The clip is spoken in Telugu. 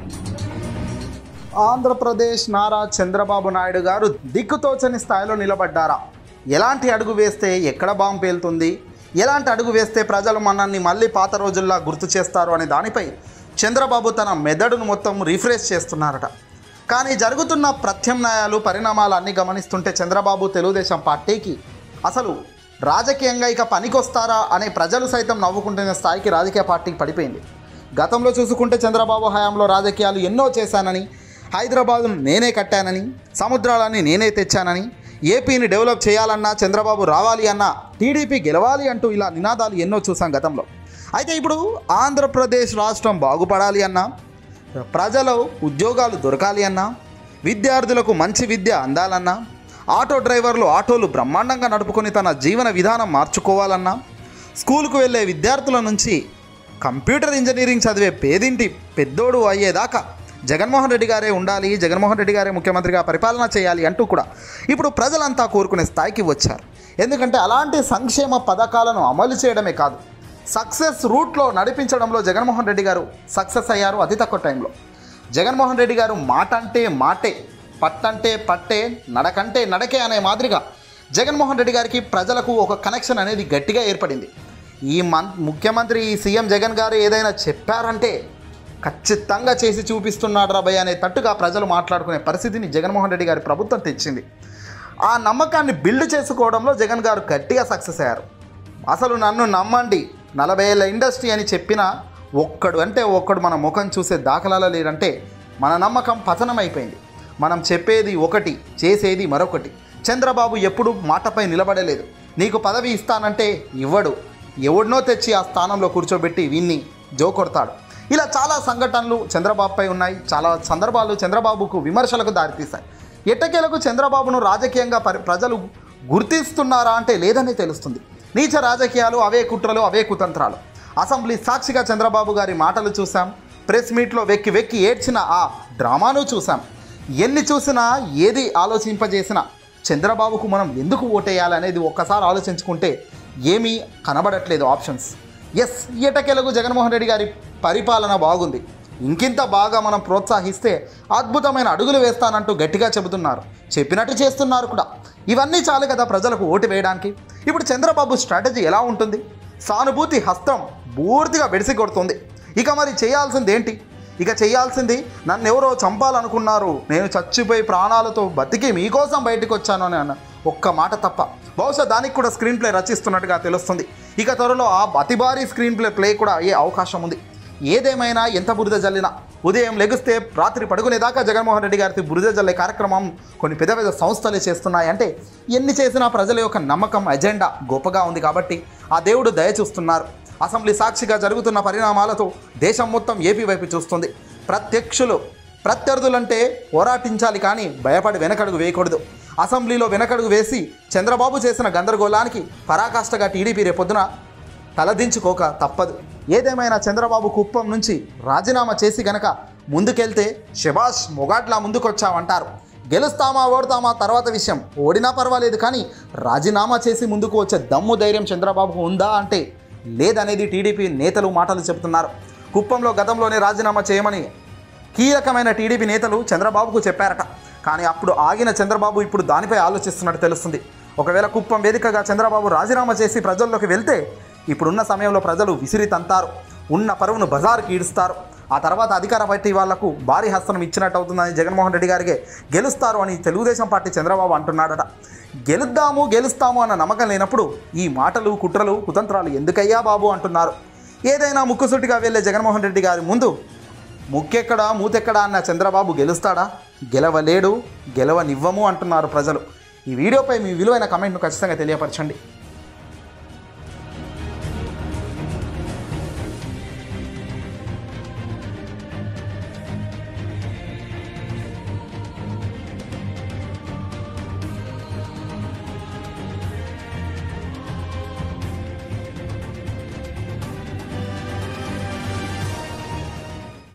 ఆంధ్రప్రదేశ్ నారా చంద్రబాబు నాయుడు గారు దిక్కుతోచని స్థాయిలో నిలబడ్డారా ఎలాంటి అడుగు వేస్తే ఎక్కడ బాంబు పేలుతుంది ఎలాంటి అడుగు వేస్తే ప్రజలు మనల్ని మళ్ళీ పాత రోజుల్లా గుర్తు చేస్తారు అనే దానిపై చంద్రబాబు తన మెదడును మొత్తం రిఫ్రెష్ చేస్తున్నారట కానీ జరుగుతున్న ప్రత్యామ్నాయాలు పరిణామాలు అన్నీ గమనిస్తుంటే చంద్రబాబు తెలుగుదేశం పార్టీకి అసలు రాజకీయంగా ఇక పనికొస్తారా అనే ప్రజలు సైతం నవ్వుకుంటున్న స్థాయికి రాజకీయ పార్టీకి పడిపోయింది గతంలో చూసుకుంటే చంద్రబాబు హయాంలో రాజకీయాలు ఎన్నో చేశానని హైదరాబాదును నేనే కట్టానని సముద్రాలని నేనే తెచ్చానని ఏపీని డెవలప్ చేయాలన్నా చంద్రబాబు రావాలి అన్నా టీడీపీ గెలవాలి అంటూ ఇలా నినాదాలు ఎన్నో చూసాం గతంలో అయితే ఇప్పుడు ఆంధ్రప్రదేశ్ రాష్ట్రం బాగుపడాలి అన్నా ప్రజలు ఉద్యోగాలు దొరకాలి అన్నా విద్యార్థులకు మంచి విద్య అందాలన్నా ఆటో డ్రైవర్లు ఆటోలు బ్రహ్మాండంగా నడుపుకొని తన జీవన విధానం మార్చుకోవాలన్నా స్కూల్కు వెళ్ళే విద్యార్థుల నుంచి కంప్యూటర్ ఇంజనీరింగ్ చదివే పేదింటి పెద్దోడు అయ్యేదాకా జగన్మోహన్ రెడ్డి గారే ఉండాలి జగన్మోహన్ రెడ్డి గారే ముఖ్యమంత్రిగా పరిపాలన చేయాలి అంటూ కూడా ఇప్పుడు ప్రజలంతా కోరుకునే స్థాయికి వచ్చారు ఎందుకంటే అలాంటి సంక్షేమ పథకాలను అమలు చేయడమే కాదు సక్సెస్ రూట్లో నడిపించడంలో జగన్మోహన్ రెడ్డి గారు సక్సెస్ అయ్యారు అతి తక్కువ టైంలో జగన్మోహన్ రెడ్డి గారు మాట అంటే మాటే పట్టంటే పట్టే నడకంటే నడకే అనే మాదిరిగా జగన్మోహన్ రెడ్డి గారికి ప్రజలకు ఒక కనెక్షన్ అనేది గట్టిగా ఏర్పడింది ఈ మన్ ముఖ్యమంత్రి ఈ సీఎం జగన్ గారు ఏదైనా చెప్పారంటే ఖచ్చితంగా చేసి చూపిస్తున్నాడు రాబోయ్ అనే తట్టుగా ప్రజలు మాట్లాడుకునే పరిస్థితిని జగన్మోహన్ రెడ్డి గారి ప్రభుత్వం తెచ్చింది ఆ నమ్మకాన్ని బిల్డ్ చేసుకోవడంలో జగన్ గారు గట్టిగా సక్సెస్ అయ్యారు అసలు నన్ను నమ్మండి నలభై ఏళ్ళ ఇండస్ట్రీ అని చెప్పిన ఒక్కడు అంటే ఒక్కడు మన ముఖం చూసే దాఖలాలు లేరంటే మన నమ్మకం పతనం అయిపోయింది మనం చెప్పేది ఒకటి చేసేది మరొకటి చంద్రబాబు ఎప్పుడు మాటపై నిలబడలేదు నీకు పదవి ఇస్తానంటే ఇవ్వడు ఎవడినో తెచ్చి ఆ స్థానంలో కూర్చోబెట్టి విన్ని జోకొడతాడు ఇలా చాలా సంఘటనలు చంద్రబాబుపై ఉన్నాయి చాలా సందర్భాలు చంద్రబాబుకు విమర్శలకు దారితీశాయి ఎట్టకేలకు చంద్రబాబును రాజకీయంగా పరి ప్రజలు గుర్తిస్తున్నారా అంటే లేదని తెలుస్తుంది నీచ రాజకీయాలు అవే కుట్రలు అవే కుతంత్రాలు అసెంబ్లీ సాక్షిగా చంద్రబాబు గారి మాటలు చూసాం ప్రెస్ మీట్లో వెక్కి వెక్కి ఏడ్చిన ఆ డ్రామాను చూసాం ఎన్ని చూసినా ఏది ఆలోచింపజేసినా చంద్రబాబుకు మనం ఎందుకు ఓటేయాలి అనేది ఒక్కసారి ఆలోచించుకుంటే ఏమీ కనబడట్లేదు ఆప్షన్స్ ఎస్ ఎటకెలకు జగన్మోహన్ రెడ్డి గారి పరిపాలన బాగుంది ఇంకింత బాగా మనం ప్రోత్సహిస్తే అద్భుతమైన అడుగులు వేస్తానంటూ గట్టిగా చెబుతున్నారు చెప్పినట్టు చేస్తున్నారు కూడా ఇవన్నీ చాలు కదా ప్రజలకు ఓటు వేయడానికి ఇప్పుడు చంద్రబాబు స్ట్రాటజీ ఎలా ఉంటుంది సానుభూతి హస్తం పూర్తిగా బెడిసి కొడుతుంది ఇక మరి చేయాల్సింది ఏంటి ఇక చేయాల్సింది నన్ను ఎవరో చంపాలనుకున్నారు నేను చచ్చిపోయి ప్రాణాలతో బతికి మీకోసం బయటకు వచ్చాను అని అన్న ఒక్క మాట తప్ప బహుశా దానికి కూడా స్క్రీన్ ప్లే రచిస్తున్నట్టుగా తెలుస్తుంది ఇక త్వరలో ఆ అతి భారీ స్క్రీన్ ప్లే ప్లే కూడా అయ్యే అవకాశం ఉంది ఏదేమైనా ఎంత బురద జల్లినా ఉదయం లెగిస్తే రాత్రి పడుకునేదాకా జగన్మోహన్ రెడ్డి గారికి బురద జల్లే కార్యక్రమం కొన్ని పెద్ద పెద్ద సంస్థలే చేస్తున్నాయి అంటే ఎన్ని చేసినా ప్రజల యొక్క నమ్మకం ఎజెండా గొప్పగా ఉంది కాబట్టి ఆ దేవుడు దయ చూస్తున్నారు అసెంబ్లీ సాక్షిగా జరుగుతున్న పరిణామాలతో దేశం మొత్తం ఏపీ వైపు చూస్తుంది ప్రత్యక్షులు ప్రత్యర్థులంటే పోరాటించాలి కానీ భయపడి వెనకడుగు వేయకూడదు అసెంబ్లీలో వెనకడుగు వేసి చంద్రబాబు చేసిన గందరగోళానికి పరాకాష్ఠగా టీడీపీ రేపొద్దున తలదించుకోక తప్పదు ఏదేమైనా చంద్రబాబు కుప్పం నుంచి రాజీనామా చేసి గనక ముందుకెళ్తే శబాష్ మొగాట్లా ముందుకొచ్చావంటారు గెలుస్తామా ఓడతామా తర్వాత విషయం ఓడినా పర్వాలేదు కానీ రాజీనామా చేసి ముందుకు వచ్చే దమ్ము ధైర్యం చంద్రబాబుకు ఉందా అంటే లేదనేది టీడీపీ నేతలు మాటలు చెబుతున్నారు కుప్పంలో గతంలోనే రాజీనామా చేయమని కీలకమైన టీడీపీ నేతలు చంద్రబాబుకు చెప్పారట కానీ అప్పుడు ఆగిన చంద్రబాబు ఇప్పుడు దానిపై ఆలోచిస్తున్నట్టు తెలుస్తుంది ఒకవేళ కుప్పం వేదికగా చంద్రబాబు రాజీనామా చేసి ప్రజల్లోకి వెళ్తే ఇప్పుడున్న సమయంలో ప్రజలు విసిరి తంతారు ఉన్న పరువును బజారుకి ఈడుస్తారు ఆ తర్వాత అధికార పార్టీ వాళ్లకు భారీ హస్తం ఇచ్చినట్టు అవుతుందని జగన్మోహన్ రెడ్డి గారికి గెలుస్తారు అని తెలుగుదేశం పార్టీ చంద్రబాబు అంటున్నాడట గెలుద్దాము గెలుస్తాము అన్న నమ్మకం లేనప్పుడు ఈ మాటలు కుట్రలు కుతంత్రాలు ఎందుకయ్యా బాబు అంటున్నారు ఏదైనా ముక్కుసూటిగా వెళ్ళే జగన్మోహన్ రెడ్డి గారి ముందు ముక్కెక్కడా మూతెక్కడా అన్న చంద్రబాబు గెలుస్తాడా గెలవలేడు గెలవనివ్వము అంటున్నారు ప్రజలు ఈ వీడియోపై మీ విలువైన కమెంట్ను ఖచ్చితంగా తెలియపరచండి